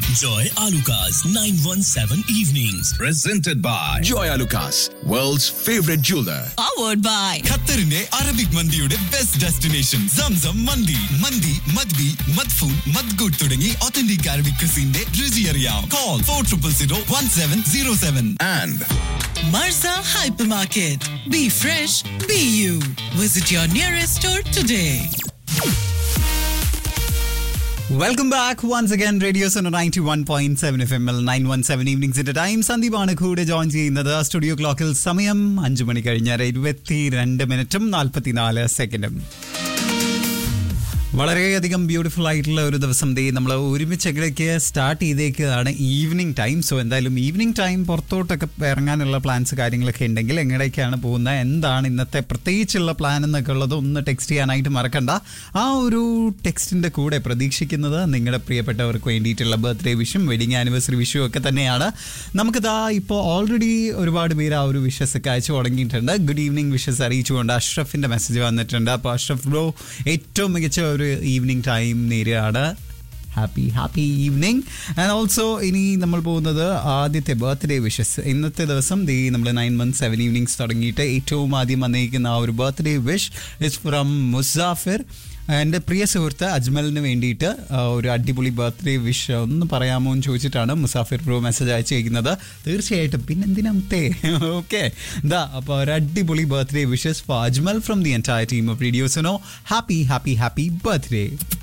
Joy Alukas 917 Evenings. presented by Joy Lucas, world's favorite jeweler. powered by ഖത്തറിന്റെ Arabic മന്തിയുടെ best destination Zamzam മന്തി മന്തി മദ്ബി മദ്ഫൂൻ മദ്ഗൂട്ട് തുടങ്ങി ഒത്തന്റിക് അറബിക് ക്രിസിന്റെ രുചി അറിയാം call four triple zero one seven zero seven And Marza Hypermarket. Be fresh, be you. Visit your nearest store today. Welcome back once again radio Suno ninety one point seven F M L nine one seven ഈവനിങ്സിന്റെ time സന്ദീപാണ് കൂടെ join ചെയ്യുന്നത് studio ക്ലോക്കിൽ സമയം അഞ്ചു മണി കഴിഞ്ഞ ഇരുപത്തി രണ്ട് മിനിറ്റും നാൽപ്പത്തിനാല് സെക്കൻഡും വളരെയധികം ബ്യൂട്ടിഫുൾ ആയിട്ടുള്ള ഒരു ദിവസം ദേ നമ്മൾ ഒരുമിച്ചൊക്കെ സ്റ്റാർട്ട് ചെയ്തേക്കുന്നതാണ് ഈവനിങ് ടൈം സോ എന്തായാലും ഈവനിങ് ടൈം പുറത്തോട്ടൊക്കെ ഇറങ്ങാനുള്ള പ്ലാൻസ് കാര്യങ്ങളൊക്കെ ഉണ്ടെങ്കിൽ എങ്ങനെയൊക്കെയാണ് പോകുന്നത് എന്താണ് ഇന്നത്തെ പ്രത്യേകിച്ചുള്ള പ്ലാൻ എന്നൊക്കെ ഉള്ളത് ഒന്ന് ടെക്സ്റ്റ് ചെയ്യാനായിട്ട് മറക്കണ്ട ആ ഒരു ടെക്സ്റ്റിന്റെ കൂടെ പ്രതീക്ഷിക്കുന്നത് നിങ്ങളുടെ പ്രിയപ്പെട്ടവർക്ക് വേണ്ടിയിട്ടുള്ള ബർത്ത്ഡേ വിഷും വെഡിങ് ആനിവേഴ്സറി വിഷും ഒക്കെ തന്നെയാണ് നമുക്കിതാ ഇപ്പോൾ ഓൾറെഡി ഒരുപാട് പേര് ആ ഒരു വിഷസ് ഒക്കെ അയച്ചു തുടങ്ങിയിട്ടുണ്ട് ഗുഡ് ഈവനിങ് വിഷസ് അറിയിച്ചുകൊണ്ട് അഷ്റഫിന്റെ മെസ്സേജ് വന്നിട്ടുണ്ട് അപ്പോൾ അഷ്റഫ് ബ്രോ ഏറ്റവും മികച്ച ഒരു ഈവനിങ് ടൈം നേരെയാണ് happy happy evening and also ഇനി നമ്മൾ പോകുന്നത് ആദ്യത്തെ ബർത്ത്ഡേ വിഷസ് ഇന്നത്തെ ദിവസം ദീ നമ്മൾ നയൻ മന്ത് സെവൻ ഈവനിങ്സ് തുടങ്ങിയിട്ട് ഏറ്റവും ആദ്യം വന്നിരിക്കുന്ന ആ ഒരു birthday wish is from Musafir എൻ്റെ പ്രിയ സുഹൃത്ത് അജ്മലിന് വേണ്ടിയിട്ട് ആ, ഒരു അടിപൊളി ബർത്ത്ഡേ വിഷ് ഒന്ന് പറയാമോ എന്ന് ചോദിച്ചിട്ടാണ് മുസാഫിർ ബ്രോ മെസ്സേജ് അയച്ചിരിക്കുന്നത് തീർച്ചയായിട്ടും പിന്നെന്തിനാ മുത്തേ ഓക്കെ എന്താ അപ്പോൾ ഒരു അടിപൊളി birthday wishes for Ajmal from the entire team of radio Sino happy happy happy birthday